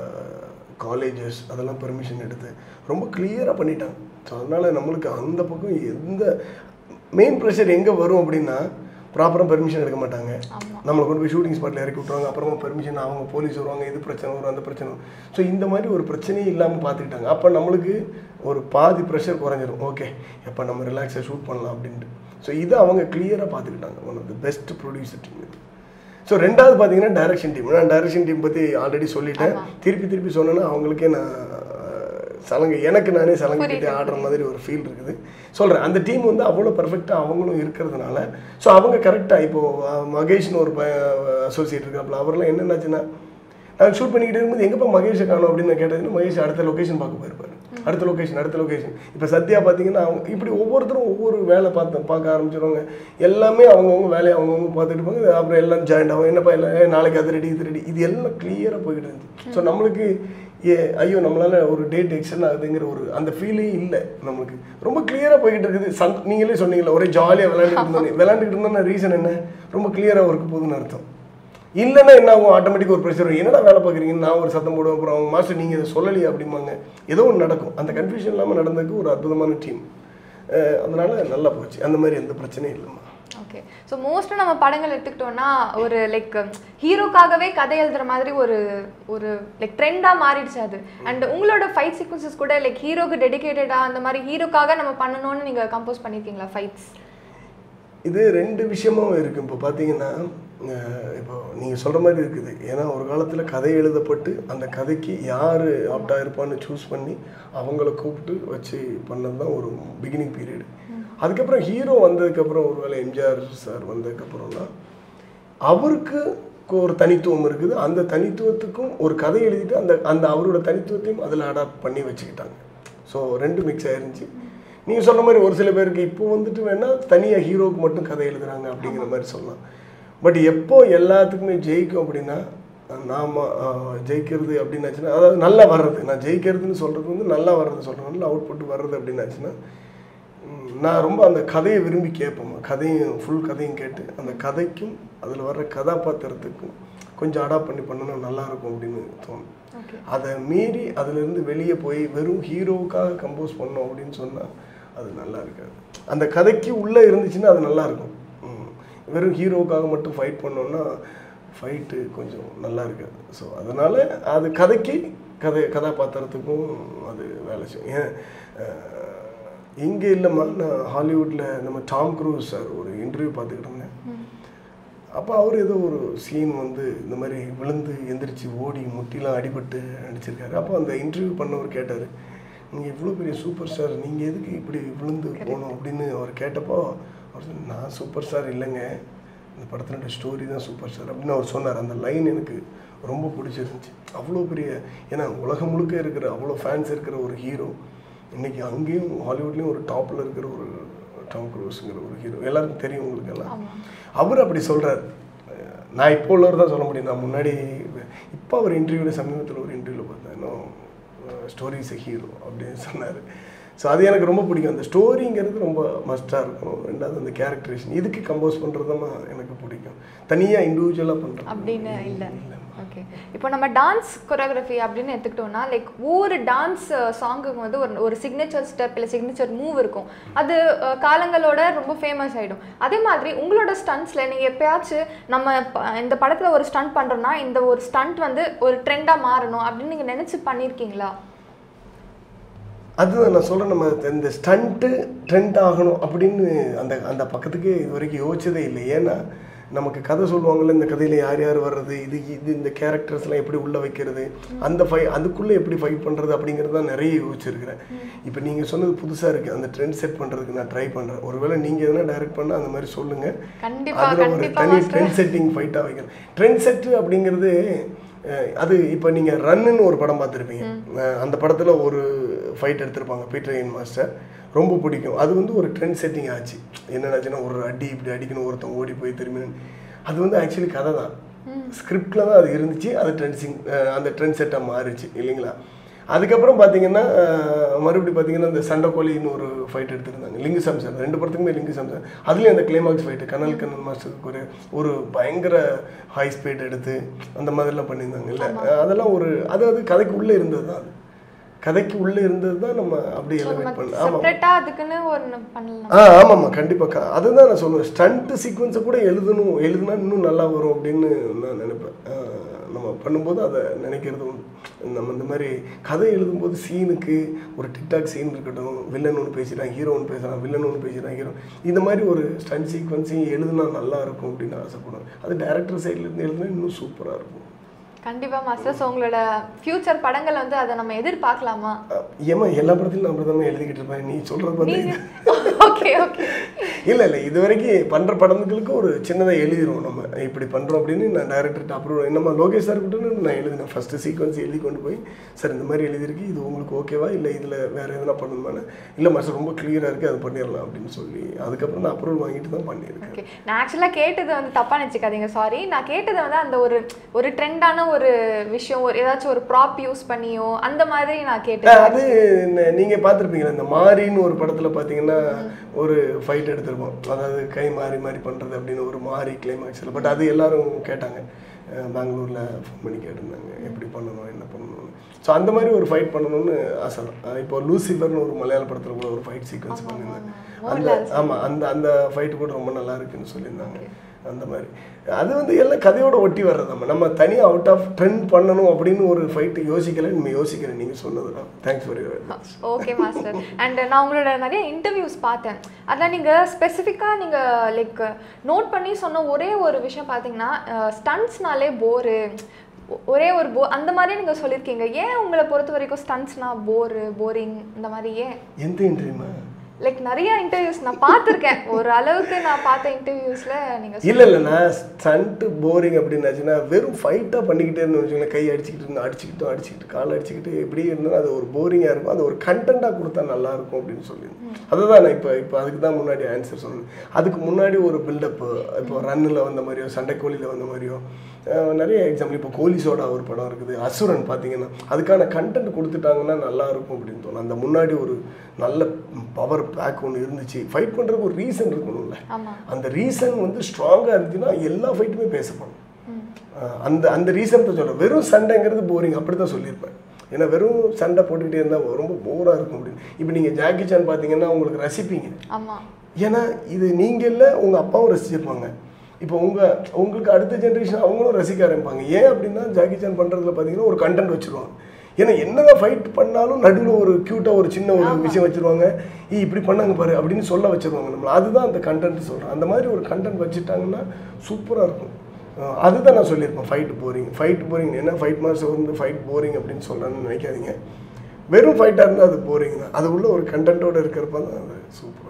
காலேஜஸ் அதெல்லாம் பெர்மிஷன் எடுத்து ரொம்ப கிளியராக பண்ணிட்டாங்க ஸோ அதனால் நம்மளுக்கு அந்த பக்கம் எந்த மெயின் ப்ரெஷர் எங்கே வரும் அப்படின்னா ப்ராப்பராக பெர்மிஷன் எடுக்க மாட்டாங்க ஆமா நம்மளை கொண்டு போய் ஷூட்டிங் ஸ்பாட்டில் இறக்கி விட்ருவாங்க அப்புறமா பெர்மிஷன் அவங்க போலீஸ் வருவாங்க இது பிரச்சனை வரும் அந்த பிரச்சனை வரும் ஸோ இந்த மாதிரி ஒரு பிரச்சனையே இல்லாமல் பார்த்துக்கிட்டாங்க அப்போ நம்மளுக்கு ஒரு பாதி ப்ரெஷர் குறைஞ்சிரும் ஓகே எப்போ நம்ம ரிலாக்ஸாக ஷூட் பண்ணலாம் அப்படின்ட்டு ஸோ இதை அவங்க கிளியராக பார்த்துக்கிட்டாங்க one of the best producer team so ரெண்டாவது பார்த்தீங்கன்னா டைரக்ஷன் டீம் நான் டைரக்ஷன் டீம் பற்றி ஆல்ரெடி சொல்லிட்டேன் திருப்பி திருப்பி சொன்னேன்னா அவங்களுக்கே நான் சலங்கை எனக்கு நானே சலங்கை கட்டி ஆடுற மாதிரி ஒரு ஃபீல் இருக்குது சொல்கிறேன் அந்த டீம் வந்து அவ்வளோ பர்ஃபெக்டாக அவங்களும் இருக்கிறதுனால ஸோ அவங்க கரெக்டாக இப்போது மகேஷ்னு ஒரு அசோசியேட் இருக்காப்புல அவரெல்லாம் என்னென்னாச்சுன்னா நாங்கள் ஷூட் பண்ணிக்கிட்டே இருக்கும்போது எங்கப்பா மகேஷை காணும் அப்படின்னு நான் கேட்டதுன்னு மகேஷ் அடுத்த லொகேஷன் பார்க்க போயிருப்பாரு அடுத்த லொகேஷன் அடுத்த லொகேஷன் இப்போ சத்யா பார்த்தீங்கன்னா அவங்க இப்படி ஒவ்வொருத்தரும் ஒவ்வொரு வேலை பார்த்து பார்க்க ஆரம்பிச்சிருவாங்க எல்லாமே அவங்கவுங்க வேலையை அவங்கவுங்க பார்த்துட்டு இருப்பாங்க அப்புறம் எல்லாம் ஜாயிண்ட் ஆகும் என்னப்பா இல்லை ஏய், நாளைக்கு அது ரெடி இது ரெடி இது எல்லாம் கிளியராக போய்கிட்டு இருந்துச்சு ஸோ நம்மளுக்கு ஏ ஐயோ நம்மளால ஒரு டேட் எக்ஸ்டன் ஆகுதுங்கிற ஒரு அந்த ஃபீலே இல்லை நம்மளுக்கு ரொம்ப கிளியராக போய்கிட்டு இருக்குது சந் நீங்களே சொன்னீங்களே ஒரே ஜாலியாக விளையாண்டுட்டு இருந்தோம் விளையாண்டுட்டு இருந்தோம்னா ரீசன் என்ன ரொம்ப கிளியராக ஒர்க் போகுதுன்னு அர்த்தம் இல்லைன்னா என்ன ஆகும் ஆட்டோமேட்டிக் ஒரு ப்ரெஷர் வரும் என்னடா வேலை பார்க்குறீங்கன்னு நான் ஒரு சத்தம் போடுவேன் அப்புறம் அவங்க மாஸ்டர் நீங்கள் இதை சொல்லலையே அப்படிம்பாங்க ஏதோ ஒன்று நடக்கும் அந்த கன்ஃபியூஷன் இல்லாமல் நடந்ததுக்கு ஒரு அற்புதமான டீம் அதனால நல்லா போச்சு அந்த மாதிரி எந்த பிரச்சனையும் இல்லைம்மா ஓகே ஸோ மோஸ்ட்டாக நம்ம படங்கள் எடுத்துக்கிட்டோம்னா ஒரு லைக் ஹீரோக்காகவே கதை எழுதுற மாதிரி ஒரு ஒரு லைக் ட்ரெண்டாக மாறிடுச்சு அது அண்ட் உங்களோட ஃபைட் சீக்வன்சஸ் கூட லைக் ஹீரோக்கு டெடிகேட்டடாக அந்த மாதிரி ஹீரோக்காக நம்ம பண்ணணும்னு நீங்கள் கம்போஸ் பண்ணியிருக்கீங்களா ஃபைட்ஸ் இது ரெண்டு விஷயமும் இருக்குது இப்போ பார்த்தீங்கன்னா அஹ், இப்போ நீங்கள் சொல்கிற மாதிரி இருக்குது ஏன்னா ஒரு காலத்தில் கதை எழுதப்பட்டு அந்த கதைக்கு யார் ஆப்டாக இருப்பான்னு சூஸ் பண்ணி அவங்கள கூப்பிட்டு வச்சு பண்ணது தான் ஒரு பிகினிங் பீரியட் அதுக்கப்புறம் ஹீரோ வந்ததுக்கப்புறம் ஒருவேளை எம்ஜிஆர் சார் வந்ததுக்கப்புறம்னா அவருக்கு ஒரு தனித்துவம் இருக்குது அந்த தனித்துவத்துக்கும் ஒரு கதை எழுதிட்டு அந்த அந்த அவரோட தனித்துவத்தையும் அதில் அடாப்ட் பண்ணி வச்சுக்கிட்டாங்க ஸோ ரெண்டு மிக்ஸ் ஆயிருந்துச்சு நீங்கள் சொன்ன மாதிரி ஒரு சில பேருக்கு இப்போ வந்துட்டு வேணால் தனியாக ஹீரோவுக்கு மட்டும் கதை எழுதுறாங்க அப்படிங்கிற மாதிரி சொல்லலாம் பட் எப்போ எல்லாத்துக்குமே ஜெயிக்கும் அப்படின்னா நாம் ஜெயிக்கிறது அப்படின்னாச்சுன்னா அதாவது நல்லா வர்றது நான் ஜெயிக்கிறதுன்னு சொல்கிறது வந்து நல்லா வர்றது சொல்கிறேன் நல்லா அவுட்புட் வர்றது அப்படின்னாச்சுன்னா ம், நான் ரொம்ப அந்த கதையை விரும்பி கேட்பேன் கதையும் ஃபுல் கதையும் கேட்டு அந்த கதைக்கும் அதில் வர்ற கதாபாத்திரத்துக்கும் கொஞ்சம் அடாப்ட் பண்ணி பண்ணனா நல்லா இருக்கும் அப்படின்னு தோணும் ஓகே அதை மீறி அதிலிருந்து வெளியே போய் வெறும் ஹீரோவுக்காக கம்போஸ் பண்ணோம் அப்படின்னு சொன்னால் அது நல்லா இருக்காது அந்த கதைக்கு உள்ளே இருந்துச்சுன்னா அது நல்லா இருக்கும் ம். வெறும் ஹீரோவுக்காக மட்டும் ஃபைட் பண்ணோம்னா ஃபைட்டு கொஞ்சம் நல்லா இருக்காது ஸோ அதனால் அது கதைக்கு கதை கதாபாத்திரத்துக்கும் அது வேலை செய்யும் ஏன் இங்கே இல்லைம்மா நான் ஹாலிவுட்டில் நம்ம டாம் க்ரூஸ் சார் ஒரு இன்டர்வியூ பார்த்துக்கிட்டு இருந்தேன் அப்போ அவர் ஏதோ ஒரு சீன் வந்து இந்த மாதிரி விழுந்து எந்திரிச்சு ஓடி முட்டிலாம் அடிபட்டு நடிச்சிருக்காரு அப்போ அந்த இன்டர்வியூ பண்ணவர் கேட்டார் நீங்கள் இவ்வளோ பெரிய சூப்பர் ஸ்டார் நீங்கள் எதுக்கு இப்படி விழுந்து போகணும் அப்படின்னு அவர் கேட்டப்போ அவர் சொன்னார், நான் சூப்பர் ஸ்டார் இல்லைங்க இந்த படத்தினோட ஸ்டோரி தான் சூப்பர் ஸ்டார் அப்படின்னு அவர் சொன்னார் அந்த லைன் எனக்கு ரொம்ப பிடிச்சிருந்துச்சு அவ்வளோ பெரிய ஏன்னா உலகம் முழுக்க இருக்கிற அவ்வளோ ஃபேன்ஸ் இருக்கிற ஒரு ஹீரோ இன்னைக்கு அங்கேயும் ஹாலிவுட்லேயும் ஒரு டாப்பில் இருக்கிற ஒரு டாம் க்ரூஸுங்கிற ஒரு ஹீரோ எல்லாருக்கும் தெரியும் உங்களுக்கு எல்லாம் ஆமா. அவர் அப்படி சொல்கிறார் நான் இப்போ உள்ளவர் தான் சொல்ல முடியும் நான் முன்னாடி இப்போ அவர் இன்டர்வியூவில் சமீபத்தில் ஒரு இன்டர்வியூவில் பார்த்தேன் இன்னும் ஸ்டோரி இஸ் எ ஹீரோ அப்படின்னு சொன்னார் ஸோ அது எனக்கு ரொம்ப பிடிக்கும் அந்த ஸ்டோரிங்கிறது ரொம்ப மஸ்ட்டாக இருக்கும் ரெண்டாவது அந்த கேரக்டரேஷன் இதுக்கு கம்போஸ் பண்ணுறது தான் எனக்கு பிடிக்கும் தனியாக இண்டிவிஜுவலாக பண்ணுறது அப்படின்னு இல்லை ஓகே இப்போ நம்ம டான்ஸ் கொரியோகிராஃபி அப்படின்னு எடுத்துக்கிட்டோம்னா லைக் ஒவ்வொரு டான்ஸ் சாங்குக்கு வந்து ஒரு ஒரு சிக்னேச்சர் ஸ்டெப் இல்லை சிக்னேச்சர் மூவ் இருக்கும் அது அஹ், காலங்களோட ரொம்ப ஃபேமஸ் ஆகிடும் அதே மாதிரி உங்களோட ஸ்டண்ட்ஸில் நீங்கள் எப்பயாச்சும் நம்ம ப- இந்த படத்தில் ஒரு ஸ்டண்ட் பண்ணுறோன்னா இந்த ஒரு ஸ்டண்ட் வந்து ஒரு ட்ரெண்டாக மாறணும் அப்படின்னு நீங்கள் நினச்சி பண்ணியிருக்கீங்களா அதுதான் நான் சொல்கிறேன் நம்ம இந்த ஸ்டண்ட்டு ட்ரெண்ட் ஆகணும் அப்படின்னு அந்த அந்த பக்கத்துக்கு இது வரைக்கும் யோசிச்சதே இல்லை ஏன்னா நமக்கு கதை சொல்லுவாங்கல்ல இந்த கதையில் யார் யார் வர்றது இது இது இந்த கேரக்டர்ஸ்லாம் எப்படி உள்ளே வைக்கிறது அந்த ஃபை அதுக்குள்ளே எப்படி ஃபைட் பண்ணுறது அப்படிங்கிறது தான் நிறைய யோசிச்சிருக்கிறேன் இப்போ நீங்கள் சொன்னது புதுசாக இருக்குது அந்த ட்ரெண்ட் செட் பண்ணுறதுக்கு நான் ட்ரை பண்ணுறேன் ஒருவேளை நீங்கள் எதனா டைரக்ட் பண்ணால் அந்த மாதிரி சொல்லுங்கள் கண்டிப்பா அதில் ஒரு கண்டிப்பா தனி மாஸ்டர் ட்ரெண்ட் செட்டிங் ஃபைட்டாக வைக்கணும் ட்ரெண்ட் செட்டு அப்படிங்கிறது அஹ், அது இப்போ நீங்கள் ரன்னுன்னு ஒரு படம் பார்த்துருப்பீங்க அஹ், அந்த படத்தில் ஒரு ஃபைட் எடுத்திருப்பாங்க பீட்டர் மாஸ்டர் ரொம்ப பிடிக்கும் அது வந்து ஒரு ட்ரெண்ட் செட்டிங் ஆச்சு என்னென்னாச்சுன்னா ஒரு அடி இப்படி அடிக்கணும் ஒருத்தன் ஓடி போய் திரும்பி நின்னு. அது வந்து ஆக்சுவலி கதை தான் ஸ்கிரிப்டில் தான் அது இருந்துச்சு அது ட்ரெண்ட்ஸிங் அந்த ட்ரெண்ட் செட்டாக மாறிச்சு இல்லைங்களா அதுக்கப்புறம் பார்த்தீங்கன்னா அஹ், மறுபடியும் பார்த்தீங்கன்னா இந்த சண்டைக்கோழின்னு ஒரு ஃபைட் எடுத்திருந்தாங்க லிங்கு சம்சன் ரெண்டு படத்துக்குமே லிங்கு சம்சன் அதுலேயும் அந்த கிளைமாக்ஸ் ஃபைட்டு கனல் கண்ணன் மாஸ்டருக்கு ஒரு ஒரு பயங்கர ஹை ஸ்பீட் எடுத்து அந்த மாதிரிலாம் பண்ணியிருந்தாங்க இல்லை அதெல்லாம் ஒரு அது அது கதைக்கு உள்ளே இருந்தது தான் அது கதைக்கு உள்ளே இருந்தது தான் நம்ம அப்படியே எலிவேட் பண்ணலாம் ஆமாம் செப்பரேட்டாக அதுக்குன்னு ஒன்று பண்ணலாம் ஆ ஆமாம்மா கண்டிப்பாக அதுதான் நான் சொல்லுவேன் ஸ்டண்ட் சீக்வன்ஸை கூட எழுதணும் எழுதுனா இன்னும் நல்லா வரும் அப்படின்னு நான் நினைப்பேன் ஆ, நம்ம பண்ணும்போது அதை நினைக்கிறது உண்டு. நம்ம இந்த மாதிரி கதை எழுதும்போது சீனுக்கு ஒரு டிக்டாக் சீன் இருக்கட்டும் வில்லன் ஒன்று பேசுகிறான் ஹீரோ ஒன்று பேசுகிறான் வில்லன் ஒன்று பேசுகிறான் ஹீரோ இந்த மாதிரி ஒரு ஸ்டண்ட் சீக்வன்ஸையும் எழுதுனா நல்லா இருக்கும் அப்படின்னு ஆசைப்படுவேன் அது டேரக்டர் சைட்லேருந்து எழுதுனா இன்னும் சூப்பராக இருக்கும் கண்டிப்பாக மாஸ்டர் ஸோ உங்களோட ஃப்யூச்சர் படங்கள் வந்து அதை நம்ம எதிர்பார்க்கலாமா ஏமா எல்லா படத்திலும் நான் அப்படி எழுதிக்கிட்டு இருப்பேன் நீ சொல்கிறது நீங்க பார்த்து ஓகே ஓகே இல்லை இல்லை இது வரைக்கும் பண்ணுற படங்களுக்கு ஒரு சின்னதாக எழுதிடுவோம் நம்ம இப்படி பண்ணுறோம் அப்படின்னு நான் டைரக்டர்கிட்ட அப்ரூவ் நம்ம லோகேஷ் சார் கிட்ட நான் எழுதினேன் ஃபஸ்ட்டு சீக்வன்ஸ் எழுதி கொண்டு போய் சார் இந்த மாதிரி எழுதியிருக்கு இது உங்களுக்கு ஓகேவா இல்லை இதில் வேறு எதுனா பண்ணணுமான்னு இல்லை மாஸ்டர் ரொம்ப கிளியராக இருக்குது அது பண்ணிடலாம் அப்படின்னு சொல்லி அதுக்கப்புறம் நான் அப்ரூவல் வாங்கிட்டு தான் பண்ணியிருக்கேன் ஓகே நான் ஆக்சுவலாக கேட்டது வந்து தப்பாக நினச்சிக்காதீங்க சாரி நான் கேட்டது வந்து அந்த ஒரு ஒரு ட்ரெண்டான ஒரு விஷயம் ஒரு ஏதாச்சும் ஒரு ப்ராப் யூஸ் பண்ணியோ அந்த மாதிரி நான் கேட்டேன் அது ந- நீங்க பார்த்துருப்பீங்களா இந்த மாரின்னு ஒரு படத்துல பாத்தீங்கன்னா ஒரு ஃபைட் எடுத்திருப்போம் அதாவது கை மாறி மாறி பண்றது அப்படின்னு ஒரு மாறி கிளைமாக்ஸில் பட் அது எல்லாரும் கேட்டாங்க அஹ் பெங்களூர்ல ஃபோன் பண்ணி கேட்டிருந்தாங்க எப்படி பண்ணணும் என்ன பண்ணணும்னு ஸோ அந்த மாதிரி ஒரு ஃபைட் பண்ணணும்னு ஆசை தான். அஹ் இப்போ லூசிஃபர்னு ஒரு மலையாள படத்துல கூட ஒரு ஃபைட் சீக்வன்ஸ் பண்ணியிருந்தேன் அந்த ஆமா அந்த அந்த ஃபைட் கூட ரொம்ப நல்லா இருக்குன்னு சொல்லியிருந்தாங்க அந்த மாதிரி அது வந்து எல்லாம் கதையோட ஒட்டி வர்றது நம்ம நம்ம தனியாக அவுட் ஆஃப் ட்ரெண்ட் பண்ணணும் அப்படின்னு ஒரு ஃபைட்டு யோசிக்கல நம்ம யோசிக்கிறேன் நீங்கள் சொன்னது தான் thanks for your okay master and நான் உங்களோட நிறைய இன்டர்வியூஸ் பார்த்தேன் அதான் நீங்கள் ஸ்பெசிஃபிக்காக நீங்கள் லைக் நோட் பண்ணி சொன்ன ஒரே ஒரு விஷயம் பார்த்தீங்கன்னா ஸ்டன்ட்ஸ்னாலே போரு ஒரே ஒரு போ அந்த மாதிரி நீங்கள் சொல்லியிருக்கீங்க ஏன் உங்களை பொறுத்த வரைக்கும் ஸ்டன்ட்ஸ்னா போரு போரிங் இந்த மாதிரி ஏன் எந்த இன்டர்வியூமா லைக் நிறைய இன்டர்வியூஸ் நான் பார்த்துருக்கேன் ஒரு அளவுக்கு நான் பார்த்த இன்டர்வியூஸில் நீங்கள் இல்லை இல்லை நான் ஸ்டண்ட்டு போரிங் அப்படின்னாச்சுன்னா வெறும் ஃபைட்டாக பண்ணிக்கிட்டே இருந்தோம் வச்சுக்கோங்களேன் கை அடிச்சுக்கிட்டு இருந்தோம் அடிச்சுக்கிட்டோம் அடிச்சுக்கிட்டு கால் அடிச்சுக்கிட்டு இப்படியே இருந்தால் அது ஒரு போரிங்காக இருக்கும் அது ஒரு கண்டென்ட்டாக கொடுத்தா நல்லா இருக்கும் அப்படின்னு சொல்லியிருந்தேன் அதுதான் நான் இப்போ இப்போ அதுக்கு தான் முன்னாடி ஆன்சர் சொன்னேன் அதுக்கு முன்னாடி ஒரு பில்டப்பு இப்போ ரன்னில் வந்த மாதிரியோ சண்டைக்கோழியில் வந்த மாதிரியோ அஹ் நிறைய எக்ஸாம்பிள் இப்போ கோலிசோட ஒரு படம் இருக்குது அசுரன் பார்த்தீங்கன்னா அதுக்கான கண்டென்ட் கொடுத்துட்டாங்கன்னா நல்லா இருக்கும் அப்படின்னு தோணும் அந்த முன்னாடி ஒரு நல்ல பவர் பேக் ஒன்று இருந்துச்சு ஃபைட் பண்ணுறதுக்கு ஒரு ரீசன் இருக்கணும்ல ஆமாம் அந்த ரீசன் வந்து ஸ்ட்ராங்காக இருந்துச்சுன்னா எல்லா ஃபைட்டுமே பேசப்படும் அஹ் அந்த அந்த ரீசன் தான் சொல்கிறேன் வெறும் சண்டைங்கிறது போரிங் அப்படி தான் சொல்லியிருப்பேன் ஏன்னா வெறும் சண்டை போட்டுக்கிட்டே இருந்தால் ரொம்ப போராக இருக்கும் அப்படின்னு இப்போ நீங்கள் ஜாக்கி சான் பார்த்தீங்கன்னா உங்களுக்கு ரசிப்பீங்க ஆமாம் ஏன்னா இது நீங்கள் இல்லை உங்கள் அப்பாவும் ரசிச்சிருப்பாங்க இப்போ உங்கள் உங்களுக்கு அடுத்த ஜென்ரேஷன் அவங்களும் ரசிக்க ஆரம்பிப்பாங்க ஏன் அப்படின்னா ஜாக்கி சான் பண்ணுறதுல பார்த்தீங்கன்னா ஒரு கண்டென்ட் வச்சுருவாங்க ஏன்னா என்னதான் ஃபைட் பண்ணாலும் நடுவில் ஒரு க்யூட்டாக ஒரு சின்ன ஒரு விஷயம் வச்சுருவாங்க ஈ இப்படி பண்ணாங்க பாரு அப்படின்னு சொல்ல வச்சுருவாங்க நம்மள அதுதான் அந்த கண்டென்ட் சொல்கிறேன் அந்த மாதிரி ஒரு கண்டென்ட் வச்சுட்டாங்கன்னா சூப்பராக இருக்கும் அஹ் அதுதான் நான் சொல்லியிருப்பேன் ஃபைட் போரிங் ஃபைட் போரிங் என்ன ஃபைட் மாஸ்டர் வந்து ஃபைட் போரிங் அப்படின்னு சொல்கிறேன்னு நினைக்காதீங்க வெறும் ஃபைட்டாக இருந்தால் அது போரிங் தான் அது உள்ள ஒரு கண்டென்ட்டோட இருக்கிறப்ப தான் அது சூப்பராக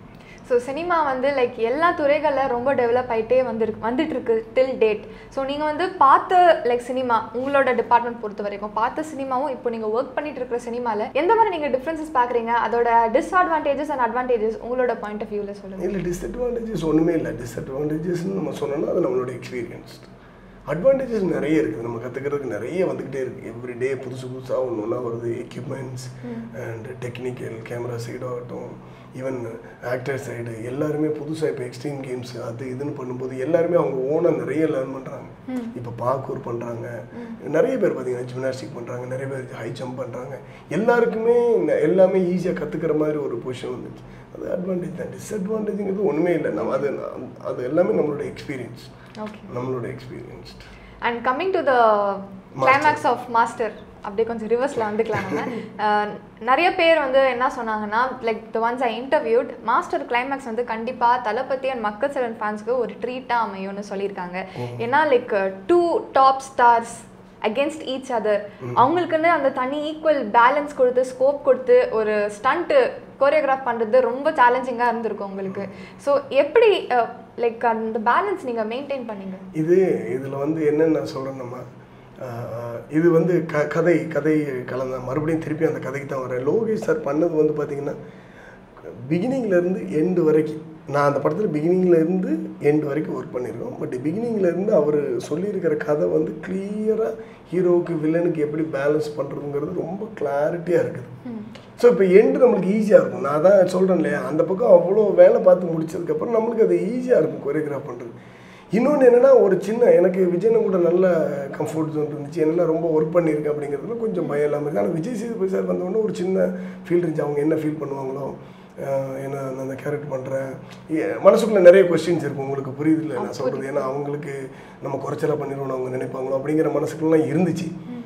ஸோ சினிமா வந்து லைக் எல்லா துறைகளில் ரொம்ப டெவலப் ஆகிட்டே வந்துருக்கு வந்துட்டு இருக்கு டில் டேட் ஸோ நீங்கள் வந்து பார்த்த லைக் சினிமா உங்களோட டிபார்ட்மெண்ட் பொறுத்த வரைக்கும் பார்த்த சினிமாவும் இப்போ நீங்கள் ஒர்க் பண்ணிட்டு இருக்கிற சினிமாவில் எந்த மாதிரி நீங்கள் டிஃப்ரென்சஸ் பார்க்குறீங்க அதோட டிஸ்அட்வான்டேஜஸ் அண்ட் அட்வான்டேஜஸ் உங்களோட பாயிண்ட் ஆஃப் வியூவில் சொல்லுங்கள் இல்லை டிஸ்அட்வான்டேஜஸ் ஒன்றுமே இல்லை டிஸ்அட்வான்டேஜஸ்னு நம்ம சொன்னோம்னா அது நம்மளோட எக்ஸ்பீரியன்ஸ் அட்வான்டேஜஸ் நிறைய இருக்குது நம்ம கற்றுக்கிறதுக்கு நிறைய வந்துக்கிட்டே இருக்குது எவ்ரி டே புதுசு புதுசாக ஒன்று ஒன்றா வருது equipments and technical camera side ஆகட்டும் ஈவன் ஆக்டர் சைடு எல்லாருமே புதுசாக இப்போ எக்ஸ்ட்ரீம் கேம்ஸ் அது இதுன்னு பண்ணும்போது எல்லாருமே அவங்க ஓனாக நிறைய லேர்ன் பண்ணுறாங்க இப்போ பார்க்கூர் பண்ணுறாங்க நிறைய பேர் பார்த்தீங்கன்னா ஜிம்னாஸ்டிக் பண்ணுறாங்க நிறைய பேர் ஹை ஜம்ப் பண்ணுறாங்க எல்லாருக்குமே ந- எல்லாமே ஈஸியாக கற்றுக்கிற மாதிரி ஒரு பொசிஷன் வந்துச்சு அது அட்வான்டேஜ் தான் டிஸ்அட்வான்டேஜுங்கிறது ஒன்றுமே இல்லை நம்ம அது அது எல்லாமே நம்மளோட எக்ஸ்பீரியன்ஸ் ஓகே நம்மளோட experience and coming to the climax of master அப்படியே கொஞ்சம் ரிவர்ஸில் வந்துக்கலாம் நம்ம அஹ், நிறைய பேர் வந்து என்ன சொன்னாங்கன்னா like the once I interviewed master climax வந்து கண்டிப்பாக தளபதி அண்ட் மக்கள் செவன் ஃபேன்ஸ்க்கு ஒரு ட்ரீட்டாக அமையும்னு சொல்லியிருக்காங்க ஏன்னா like two top stars against each other அவங்களுக்குன்னு அந்த தனி ஈக்குவல் பேலன்ஸ் கொடுத்து ஸ்கோப் கொடுத்து ஒரு ஸ்டண்ட்டு கோரியோகிராஃப் பண்ணுறது ரொம்ப சேலஞ்சிங்காக இருந்திருக்கும் உங்களுக்கு ஸோ எப்படி லைக் அந்த பேலன்ஸ் நீங்கள் மெயின்டைன் பண்ணீங்க இது இதில் வந்து என்னன்னு நான் சொல்கிறேன் நம்ம ஆஹ், இது வந்து க கதை கதை கலந்த மறுபடியும் திருப்பி அந்த கதைக்கு தான் வரேன் லோகேஷ் சார் பண்ணது வந்து பார்த்தீங்கன்னா பிகினிங்லேருந்து எண்டு வரைக்கும் நான் அந்த படத்தில் பிகினிங்லேருந்து எண்டு வரைக்கும் ஒர்க் பண்ணியிருக்கோம் பட் பிகினிங்லேருந்து அவர் சொல்லியிருக்கிற கதை வந்து கிளியராக ஹீரோவுக்கு வில்லனுக்கு எப்படி பேலன்ஸ் பண்ணுறதுங்கிறது ரொம்ப கிளாரிட்டியாக இருக்குது ஸோ இப்போ எண்டு நம்மளுக்கு ஈஸியாக இருக்கும் நான் தான் சொல்கிறேன் இல்லையா அந்த பக்கம் அவ்வளோ வேலை பார்த்து முடிச்சதுக்கப்புறம் நம்மளுக்கு அது ஈஸியாக இருக்கும் கொரியோகிராஃப் பண்ணுறது இன்னொன்று என்னென்னா ஒரு சின்ன எனக்கு விஜயனும் கூட நல்ல கம்ஃபர்ட் ஜோன் இருந்துச்சு என்னென்னா ரொம்ப ஒர்க் பண்ணியிருக்கேன் அப்படிங்கிறதுல கொஞ்சம் பயம் இல்லாமல் இருக்குது ஆனால் விஜய் சேதுபதி சார் வந்தோடனே ஒரு சின்ன ஃபீல் இருந்துச்சு அவங்க என்ன ஃபீல் பண்ணுவாங்களோ அஹ் என்ன நான் அந்த கேரக்டர் பண்ணுறேன் மனசுக்குள்ளே நிறைய கொஸ்டின்ஸ் இருக்கும் உங்களுக்கு புரியுது இல்லை நான் சொல்கிறது ஏன்னா அவங்களுக்கு நம்ம குறைச்சலாக பண்ணிடுவோம் அவங்க நினைப்பாங்களோ அப்படிங்கிற மனசுக்குள்ளலாம் இருந்துச்சு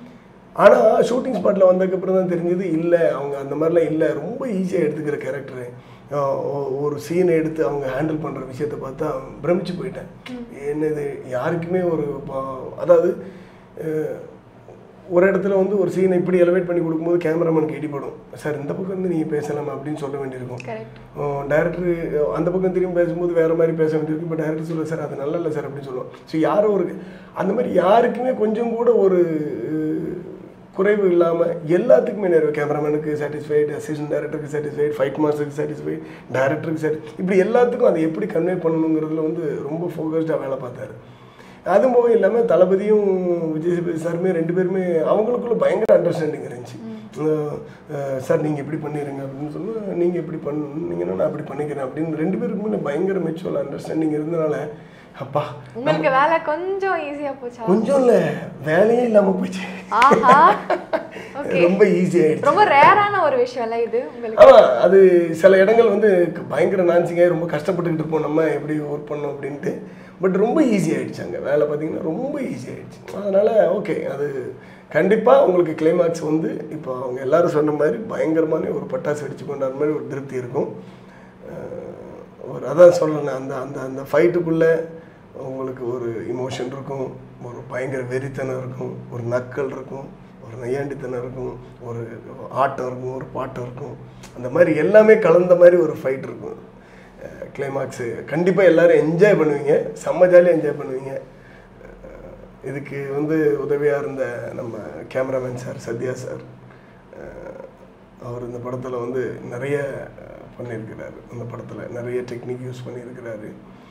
ஆனால் ஷூட்டிங் ஸ்பாட்டில் வந்ததுக்கப்புறம் தான் தெரிஞ்சது இல்லை அவங்க அந்த மாதிரிலாம் இல்லை ரொம்ப ஈஸியாக எடுத்துக்கிற கேரக்டரு ஒரு சீனை எடுத்து அவங்க ஹேண்டில் பண்ணுற விஷயத்தை பார்த்தா பிரமிச்சு போயிட்டேன் என்னது யாருக்குமே ஒரு பா- அதாவது அஹ், ஒரு இடத்துல வந்து ஒரு சீனை இப்படி எலவேட் பண்ணி கொடுக்கும்போது கேமராமேனுக்கு இடிப்படும் சார் இந்த பக்கம் வந்து நீங்கள் பேசலாமா அப்படின்னு சொல்ல வேண்டியிருக்கும் கரெக்ட் டேரக்டர் அந்த பக்கம் திரும்பி பேசும்போது வேறு மாதிரி பேச வேண்டியிருக்கும் இப்போ டேரக்டர் சொல்லுவார் சார் அது நல்லா இல்லை சார் அப்படின்னு சொல்லுவோம் ஸோ யாரோ ஒரு அந்த மாதிரி யாருக்குமே கொஞ்சம் கூட ஒரு அஹ், குறைவு இல்லாமல் எல்லாத்துக்குமே நிறைய கேமராமேனுக்கு சாட்டிஸ்ஃபைடு அசிஸ்டன்ட் டேரக்டருக்கு சாட்டிஸ்ஃபைடு ஃபைட் மாஸ்டருக்கு சாட்டிஸ்ஃபைடு டேரக்டருக்கு சாட்டி இப்படி எல்லாத்துக்கும் அதை எப்படி கன்வே பண்ணணுங்கிறதுல வந்து ரொம்ப ஃபோக்கஸ்டாக வேலை பார்த்தாரு அது போக இல்லாமல் தளபதியும் விஜய் சேதுபதி சாருமே ரெண்டு பேருமே அவங்களுக்குள்ள பயங்கர அண்டர்ஸ்டாண்டிங் இருந்துச்சு அஹ் அஹ் சார் நீங்கள் இப்படி பண்ணிடுங்க அப்படின்னு சொன்னால் நீங்கள் இப்படி பண்ணீங்கன்னா நான் அப்படி பண்ணிக்கிறேன் அப்படின்னு ரெண்டு பேருக்குமே பயங்கர மெச்சுவல் அண்டர்ஸ்டாண்டிங் இருந்தனால அப்பா உங்களுக்கு வேலை கொஞ்சம் ஈஸியா போச்சா கொஞ்சம் இல்லை வேலையே இல்லாமல் போச்சு ஆஹா ஓகே ரொம்ப ஈஸி ஆயிடுச்சு ரொம்ப ரேரான ஒரு விஷயம் இல்ல இது உங்களுக்கு ஆமாம் அது சில இடங்கள் வந்து பயங்கர நான்சிங்காக ரொம்ப கஷ்டப்பட்டுக்கிட்டு இருப்போம் நம்ம எப்படி ஒர்க் பண்ணோம் அப்படின்ட்டு பட் ரொம்ப ஈஸி ஆயிடுச்சு அங்கே வேலை பார்த்தீங்கன்னா ரொம்ப ஈஸி ஆயிடுச்சு அதனால் ஓகே அது கண்டிப்பாக உங்களுக்கு கிளைமாக்ஸ் வந்து இப்போ அவங்க எல்லாரும் சொன்ன மாதிரி பயங்கரமான ஒரு பட்டாசு வெடிச்சு கொண்டாடுற மாதிரி ஒரு திருப்தி இருக்கும் அஹ் ஒரு அதான் சொல்லணும் அந்த அந்த அந்த ஃபைட்டுக்குள்ளே உங்களுக்கு ஒரு இமோஷன் இருக்கும் ஒரு பயங்கர வெறித்தனம் இருக்கும் ஒரு நக்கல் இருக்கும் ஒரு நையாண்டித்தனம் இருக்கும் ஒரு ஆட்டம் இருக்கும் ஒரு பாட்டம் இருக்கும் அந்த மாதிரி எல்லாமே கலந்த மாதிரி ஒரு ஃபைட் இருக்கும் கிளைமாக்ஸு கண்டிப்பாக எல்லாரும் என்ஜாய் பண்ணுவீங்க செம்ம ஜாலியாக என்ஜாய் பண்ணுவீங்க அஹ் இதுக்கு வந்து உதவியாக இருந்த நம்ம கேமராமேன் சார் சத்யா சார் அஹ் அவர் இந்த படத்தில் வந்து நிறைய அஹ், பண்ணியிருக்கிறாரு அந்த படத்தில் நிறைய டெக்னிக் யூஸ் பண்ணியிருக்கிறாரு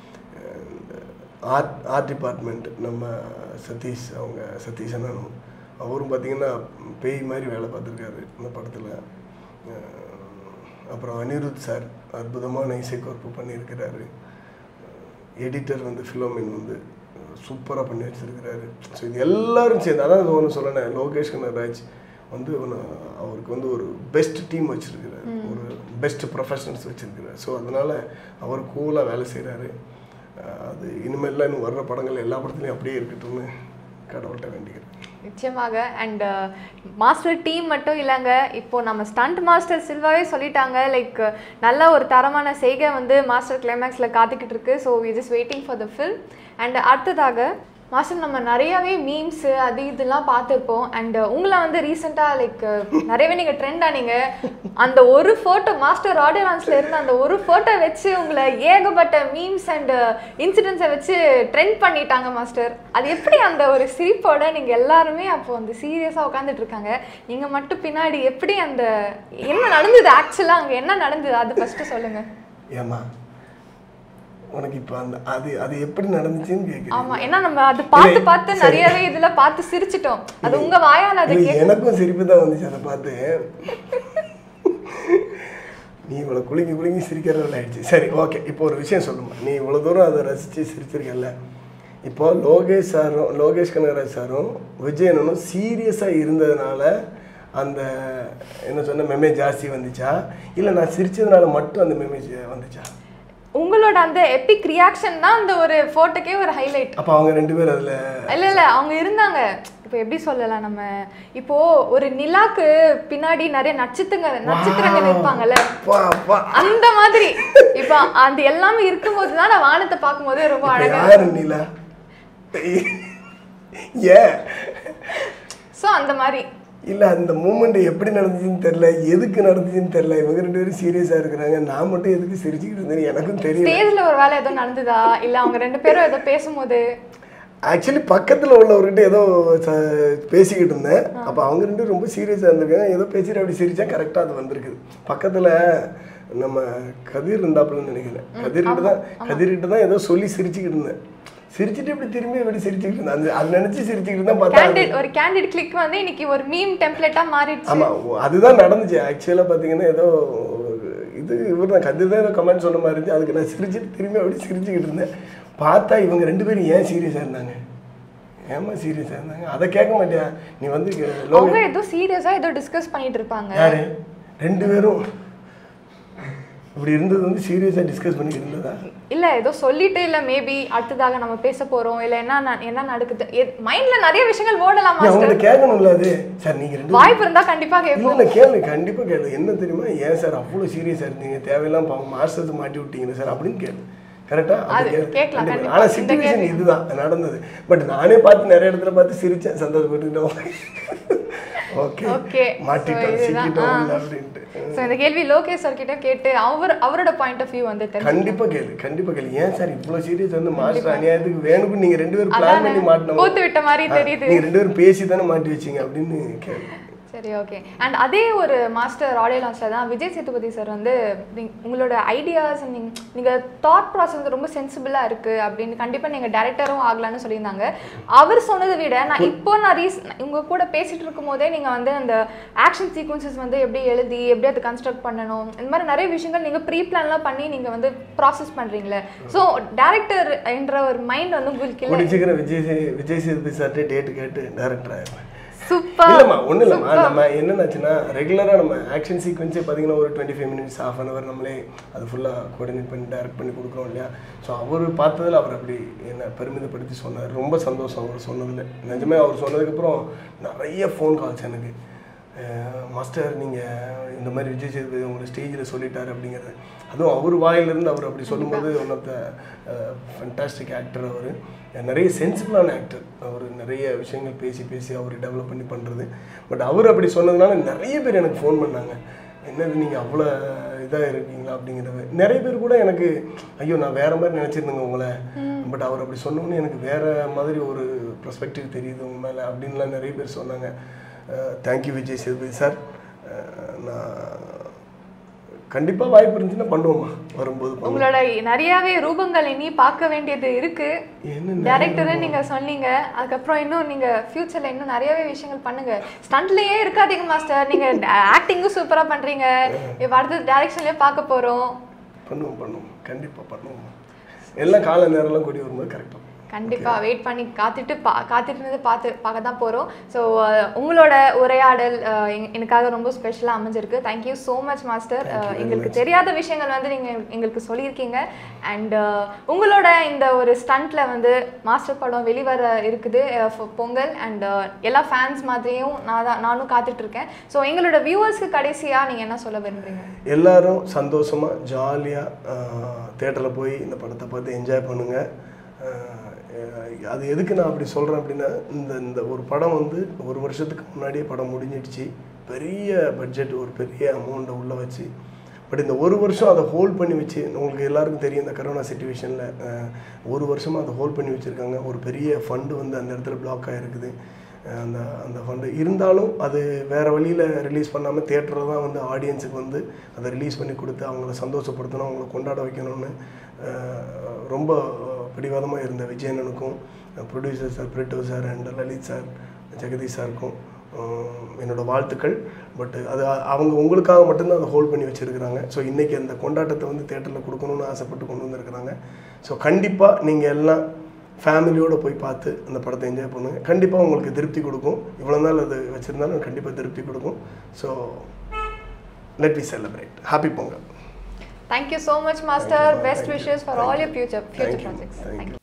ஆர்ட் ஆர்ட் டிபார்ட்மெண்ட் நம்ம சதீஷ் அவங்க சதீஷ் அண்ணனும் அவரும் பார்த்தீங்கன்னா பேய் மாதிரி வேலை பார்த்துருக்காரு இந்த படத்தில் அப்புறம் அனிருத் சார் அற்புதமான இசைக்கோர்ப்பு பண்ணியிருக்கிறாரு எடிட்டர் வந்து ஃபிலோமின் வந்து சூப்பராக பண்ணி வச்சிருக்கிறாரு ஸோ இது எல்லாரும் சேர்ந்து அதான் ஒன்று சொல்லணேன் லோகேஷ் கனகராஜ் வந்து ஒன்று அவருக்கு வந்து ஒரு பெஸ்ட் டீம் வச்சிருக்கிறாரு ஒரு பெஸ்ட் ப்ரொஃபஷனல்ஸ் வச்சிருக்கிறாரு ஸோ அதனால் அவர் கூலாக வேலை செய்கிறாரு அது இனிமேல்லாம் இன்னும் வர்ற படங்கள் எல்லா படத்துலையும் அப்படியே இருக்கட்டும்னு கடவுள்கிட்ட வேண்டிக்கிறேன் நிச்சயமாக அண்ட் மாஸ்டர் டீம் மட்டும் இல்லைங்க இப்போ நம்ம ஸ்டண்ட் மாஸ்டர் சில்வாவே சொல்லிட்டாங்க லைக் நல்ல ஒரு தரமான செய்கை வந்து மாஸ்டர் கிளைமேக்ஸில் காத்துக்கிட்டு இருக்கு so it is waiting for the film and அடுத்ததாக மாஸ்டர் நம்ம நிறையவே மீம்ஸு அது இதெல்லாம் பார்த்துருப்போம் அண்ட் உங்களை வந்து ரீசெண்டாக லைக் நிறையவே நீங்கள் ட்ரெண்ட் ஆனீங்க அந்த ஒரு ஃபோட்டோ மாஸ்டர் ஆடியன்ஸில் இருந்த அந்த ஒரு ஃபோட்டோ வச்சு உங்களை ஏகப்பட்ட மீம்ஸ் அண்ட் இன்சிடென்ட்ஸை வச்சு ட்ரெண்ட் பண்ணிட்டாங்க மாஸ்டர் அது எப்படி அந்த ஒரு சிரிப்போட நீங்கள் எல்லாருமே அப்போ வந்து சீரியஸாக உட்காந்துட்டு இருக்காங்க நீங்கள் மட்டும் பின்னாடி எப்படி அந்த என்ன நடந்தது ஆக்சுவலாக அங்கே என்ன நடந்தது அது ஃபஸ்ட்டு சொல்லுங்கள் ஏமா உனக்கு இப்போ அந்த அது அது எப்படி நடந்துச்சுன்னு கேட்குறேன் ஆமா ஏன்னா நம்ம அது பார்த்து பார்த்து நிறையவே இதுல பார்த்து சிரிச்சிட்டோம் அது உங்க வாயால அது இல்லை எனக்கும் சிரிப்பு தான் வந்துச்சு அதை பார்த்து நீ இவ்வளோ குலுங்கி குலுங்கி சிரிக்கிறதில் ஆயிடுச்சு சரி ஓகே இப்போ ஒரு விஷயம் சொல்லுமா நீ இவ்வளோ தூரம் அதை ரசித்து சிரிச்சிருக்கல இப்போ லோகேஷ் சாரும் லோகேஷ் கனகராஜ் சாரும் விஜயனும் சீரியஸாக இருந்ததுனால அந்த என்ன சொன்ன மெமேஜ் ஜாஸ்தி வந்துச்சா இல்லை நான் சிரிச்சதுனால மட்டும் அந்த மெமேஜ் வந்துச்சா உங்களோட அந்த எபிக் ரியாக்ஷன் தான் அந்த ஒரு போட்டோக்கே ஒரு ஹைலைட் அப்போ அவங்க ரெண்டு பேரும் அதில் இல்ல இல்ல அவங்க இருந்தாங்க இப்போ எப்படி சொல்லலாம் நம்ம இப்போ ஒரு நிலாக்கு பின்னாடி நிறைய நட்சத்திரங்க நட்சத்திரங்கள் இருப்பாங்கல்ல பா பா அந்த மாதிரி இப்போ அந்த எல்லாமே இருக்கும்போது தான் நான் வானத்தை பார்க்கும்போது ரொம்ப இப்போ அழகா யாரு நீலா ஏன் ஸோ அந்த மாதிரி இல்லை அந்த மூமெண்ட் எப்படி நடந்துச்சுன்னு தெரில எதுக்கு நடந்துச்சுன்னு தெரில இவங்க ரெண்டு பேரும் சீரியஸாக இருக்கிறாங்க நான் மட்டும் எதுக்கு சிரிச்சுக்கிட்டு இருந்தேன்னு எனக்கும் தெரியல ஸ்டேஜ்ல ஒரு வேலை ஏதோ நடந்ததா இல்ல அவங்க ரெண்டு பேரும் ஏதோ பேசும்போது ஆக்சுவலி பக்கத்தில் உள்ளவர்கிட்ட ஏதோ ச- பேசிக்கிட்டு இருந்தேன் அப்போ அவங்க ரெண்டு பேரும் ரொம்ப சீரியஸாக இருந்திருக்காங்க ஏதோ பேசிட்டு அப்படி சிரிச்சா கரெக்டாக அது வந்திருக்குது பக்கத்தில் நம்ம கதிர் இருந்தாப்புலன்னு நினைக்கிறேன் கதிர்கிட்ட தான் கதிர்கிட்ட தான் ஏதோ சொல்லி சிரிச்சுக்கிட்டு இருந்தேன் சிரிச்சிட்டு இப்படி திரும்பி இப்படி சிரிச்சுக்கிட்டு இருந்தேன் அது அது நினச்சி சிரிச்சுக்கிட்டு இருந்தேன் பார்த்தா அது- கேண்டிட் ஒரு கேண்டிட் கிளிக் வந்து இன்னைக்கு ஒரு மீம் டெம்ப்ளேட்டா மாறிடுச்சு ஆமாம் அதுதான் நடந்துச்சு ஆக்சுவலாக பார்த்தீங்கன்னா ஏதோ இது இவர் தான் கதிர் தான் ஏதோ கமெண்ட் சொன்ன மாதிரி இருந்துச்சு அதுக்கு நான் சிரிச்சிட்டு திரும்பி அப்படி சிரிச்சுக்கிட்டு இருந்தேன் பார்த்தா இவங்க ரெண்டு பேரும் ஏன் சீரியஸாக இருந்தாங்க ஏமா சீரியஸாக இருந்தாங்க அதை கேட்க மாட்டியா நீ வந்து லோ அவங்க ஏதோ சீரியஸா ஏதோ டிஸ்கஸ் பண்ணிட்டு இருப்பாங்க யாரு ரெண்டு பேரும் இப்படி இருந்தது வந்து சீரியஸாக டிஸ்கஸ் பண்ணி இருந்ததா இல்ல ஏதோ சொல்லிட்டு இல்ல மேபி அடுத்ததாக நம்ம பேச போறோம் இல்ல என்ன ந- என்ன நடக்குது மைண்ட்ல நிறைய விஷயங்கள் ஓடலாம் நீ அவங்கள்ட்ட கேட்கணும்ல அது சார் நீங்கள் ரெண்டு வாய்ப்பு இருந்தா கண்டிப்பா கேட்போம் இல்லை கேளு கண்டிப்பாக கேளு என்ன தெரியுமா ஏன் சார் அவ்வளோ சீரியஸாக இருந்தீங்க தேவையில்லாம் பாவம் மாஸ்டர்ஸ் மாட்டி விட்டீங்க சார் அப்படின்னு கேளு கரெக்டா அது கேட்கலாம், கண்டிப்பா. ஆனா இந்த சுச்சுவேஷன் கேள்வி. இதுதான் நடந்தது பட் நானே பார்த்து நிறைய இடத்துல பார்த்து சிரிச்சேன் சந்தோஷப்பட்டுக்கிட்டோம் ஓகே ஓகே மாட்டிட்டோம் சிக்கிட்டோம் இல்ல அப்படின்ட்டு ஸோ இந்த கேள்வி லோகேஷ் சார் கிட்ட கேட்டு அவர் அவரோட பாயிண்ட் ஆஃப் வியூ வந்து தெரிஞ்சு கண்டிப்பா கேளு கண்டிப்பா கேளு ஏன் சார் இவ்வளவு சீரியஸ் வந்து மாஸ்டர் அநியாயத்துக்கு வேணும்னு நீங்க ரெண்டு பேரும் பிளான் பண்ணி மாட்டணும் கோத்து விட்ட மாதிரி தெரியுது நீங்க ரெண்டு பேரும் பேசி தானே மாட்டி வச்சீங்க அப்படின்னு கேளு சரி ஓகே அண்ட் அதே ஒரு மாஸ்டர் ஆடியோ லான்ச்சில் தான் விஜய் சேதுபதி சார் வந்து நீங்க- உங்களோட ஐடியாஸ் நீங்கள் நீங்கள் தாட் ப்ராசஸ் ரொம்ப சென்சிபிளாக இருக்குது அப்படின்னு கண்டிப்பாக நீங்கள் டேரக்டரும் ஆகலான்னு சொல்லியிருந்தாங்க அவர் சொன்னதை விட நான் இப்போ நான் ரீஸ் உங்கள் கூட பேசிகிட்டு இருக்கும் போதே நீங்கள் வந்து அந்த ஆக்ஷன் சீக்வன்சஸ் வந்து எப்படி எழுதி எப்படி அதை கன்ஸ்ட்ரக்ட் பண்ணணும் இந்த மாதிரி நிறைய விஷயங்கள் நீங்கள் ப்ரீ பிளான்லாம் பண்ணி நீங்கள் வந்து ப்ராசஸ் பண்ணுறீங்களே ஸோ டேரக்டர் என்ற ஒரு மைண்ட் வந்து உங்களுக்கு இல்லை கூடிய சீக்கிரம் விஜய் சே- விஜய் சேதுபதி சார்ட்டே டேட் கேட்டு டேரக்டர் ஆயிடுவேன் சூப்பர் இல்லைம்மா ஒன்றும் இல்லைம்மா நம்ம என்னன்னாச்சுன்னா ரெகுலராக நம்ம ஆக்ஷன் சீக்வன்ஸே பார்த்தீங்கன்னா ஒரு twenty five minutes of an hour நம்மளே அது ஃபுல்லாக கோஆர்டினேட் பண்ணி டைரக்ட் பண்ணி கொடுக்குறோம் இல்லையா ஸோ அவர் பார்த்ததில் அவர் அப்படி என்ன பெருமிதப்படுத்தி சொன்னார் ரொம்ப சந்தோஷம் அவர் சொன்னதில் நிஜமே அவர் சொன்னதுக்கப்புறம் நிறைய ஃபோன் கால்ஸ் எனக்கு அஹ் மாஸ்டர் நீங்கள் இந்த மாதிரி விஜய் சேதுபதி உங்களை ஸ்டேஜில் சொல்லிட்டாரு அப்படிங்கிறது அதுவும் அவர் வாயிலிருந்து அவர் அப்படி சொல்லும்போது one of the fantastic actor அவர் நிறைய சென்சிபிளான ஆக்டர் அவர் நிறைய விஷயங்கள் பேசி பேசி அவர் டெவலப் பண்ணி பண்ணுறது பட் அவர் அப்படி சொன்னதுனால நிறைய பேர் எனக்கு ஃபோன் பண்ணாங்க என்னது நீங்கள் அவ்வளோ இதாக இருக்கீங்களா அப்படிங்கிறது நிறைய பேர் கூட எனக்கு ஐயோ நான் வேற மாதிரி நினச்சிருந்தேங்க உங்களை பட் அவர் அப்படி சொன்னோன்னே எனக்கு வேற மாதிரி ஒரு ப்ரெஸ்பெக்டிவ் தெரியுது உங்க மேலே அப்படின்லாம் நிறைய பேர் சொன்னாங்க தேங்க்யூ விஜய் சேதுபதி சார் நான் கண்டிப்பாக வாய்ப்பு இருந்துச்சுன்னா பண்ணுவோம்மா வரும்போது பண்ணுவோம். உங்களோட நிறையவே ரூபங்கள் இனி பார்க்க வேண்டியது இருக்கு என்ன டேரக்டர் நீங்க சொன்னீங்க அதுக்கப்புறம் இன்னும் நீங்க ஃபியூச்சர்ல இன்னும் நிறையவே விஷயங்கள் பண்ணுங்க ஸ்டண்ட்லயே இருக்காதீங்க மாஸ்டர் நீங்க ஆக்டிங்கும் சூப்பரா பண்றீங்க இப்ப அடுத்து டைரக்ஷன்லயே பார்க்க போறோம் பண்ணுவோம் பண்ணுவோம் கண்டிப்பாக பண்ணுவோம் எல்லாம் கால நேரம்லாம் கூடி வரும்போது கரெக்டாக கண்டிப்பா வெயிட் பண்ணி காத்துட்டு பா காத்துட்டு இருந்து பார்த்து பார்க்க தான் போறோம் ஸோ உங்களோட உரையாடல் அஹ், எங்க- எனக்காக ரொம்ப ஸ்பெஷலாக அமைஞ்சிருக்கு தேங்க்யூ ஸோ மச் மாஸ்டர் எங்களுக்கு தெரியாத விஷயங்கள் வந்து நீங்க எங்களுக்கு சொல்லியிருக்கீங்க அண்ட் உங்களோட இந்த ஒரு ஸ்டண்ட்ல வந்து மாஸ்டர் படம் வெளிவர இருக்குது அஹ், for பொங்கல் அண்ட் எல்லா ஃபேன்ஸ் மாதிரியும் நான் தான் நானும் காத்துட்டு இருக்கேன் ஸோ எங்களோட வியூவர்ஸ்க்கு கடைசியா நீங்க என்ன சொல்ல விரும்புறீங்க எல்லாரும் சந்தோஷமாக ஜாலியாக தேட்டரில் போய் இந்த படத்தை பார்த்து என்ஜாய் பண்ணுங்கள் அது எதுக்கு நான் அப்படி சொல்கிறேன் அப்படின்னா இந்த இந்த ஒரு படம் வந்து ஒரு வருஷத்துக்கு முன்னாடியே படம் முடிஞ்சிடுச்சு பெரிய பட்ஜெட் ஒரு பெரிய அமௌண்ட்டை உள்ளே வச்சு பட் இந்த ஒரு வருஷம் அதை ஹோல்ட் பண்ணி வச்சு உங்களுக்கு எல்லாருக்கும் தெரியும் இந்த கரோனா சுச்சுவேஷனில் ஒரு வருஷமாக அதை ஹோல்ட் பண்ணி வச்சுருக்காங்க ஒரு பெரிய ஃபண்டு வந்து அந்த இடத்துல பிளாக் ஆகிருக்குது அந்த அந்த ஃபண்டு இருந்தாலும் அது வேறு வழியில் ரிலீஸ் பண்ணாமல் தேட்டரில் தான் வந்து ஆடியன்ஸுக்கு வந்து அதை ரிலீஸ் பண்ணி கொடுத்து அவங்கள சந்தோஷப்படுத்தணும் அவங்கள கொண்டாட வைக்கணும்னு அஹ், ரொம்ப பிடிவாதமாக இருந்த விஜயனனுக்கும் producer sir Britto sir and Lalit sir Jagadish சாருக்கும் அஹ், என்னோட வாழ்த்துக்கள் பட் அது அ- அவங்க உங்களுக்காக மட்டும்தான் அதை ஹோல்ட் பண்ணி வச்சுருக்கிறாங்க ஸோ இன்றைக்கி அந்த கொண்டாட்டத்தை வந்து தேட்டரில் கொடுக்கணும்னு ஆசைப்பட்டு கொண்டு வந்திருக்கிறாங்க ஸோ கண்டிப்பாக நீங்கள் எல்லாம் ஃபேமிலியோடு போய் பார்த்து அந்த படத்தை என்ஜாய் பண்ணுங்க கண்டிப்பாக உங்களுக்கு திருப்தி கொடுக்கும் இவ்வளோ நாள் அது வச்சுருந்தாலும் கண்டிப்பாக திருப்தி கொடுக்கும் so let we celebrate happy Pongal thank you so much master best wishes for all your future future Thank you. Projects Thank you. Thank you